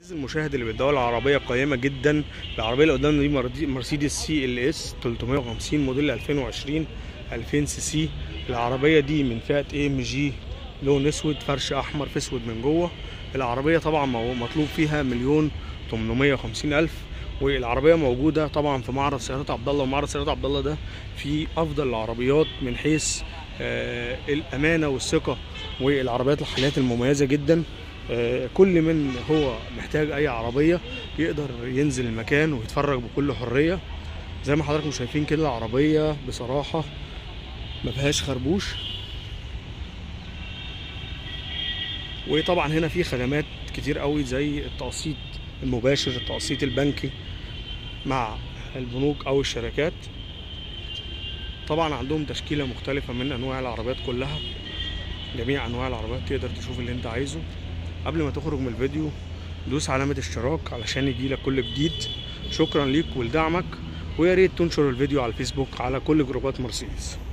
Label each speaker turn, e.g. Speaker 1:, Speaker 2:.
Speaker 1: المشاهد اللي بيدور على عربية قيمة جدا العربية اللي قدامنا دي مرد- مرسيدس سي ال اس 350 موديل 2020 2000 سي سي العربية دي من فئة اي ام جي لون اسود فرش احمر في اسود من جوه العربية طبعا مو- مطلوب فيها مليون 850 الف والعربية موجودة طبعا في معرض سيارات عبد الله ومعرض سيارات عبد الله ده في افضل العربيات من حيث آه، الامانة والثقة والعربيات الحاليات المميزة جدا آه، كل من هو محتاج اي عربيه يقدر ينزل المكان ويتفرج بكل حريه زي ما حضراتكم شايفين كده العربيه بصراحه ما فيهاش خربوش وطبعا هنا في خدمات كتير قوي زي التقسيط المباشر التقسيط البنكي مع البنوك او الشركات طبعا عندهم تشكيله مختلفه من انواع العربيات كلها جميع انواع العربيات تقدر تشوف اللي انت عايزه قبل ما تخرج من الفيديو دوس علامة اشتراك علشان يجيلك كل جديد شكرا ليك ولدعمك ويا ريت تنشر الفيديو على الفيسبوك على كل جروبات مرسيدس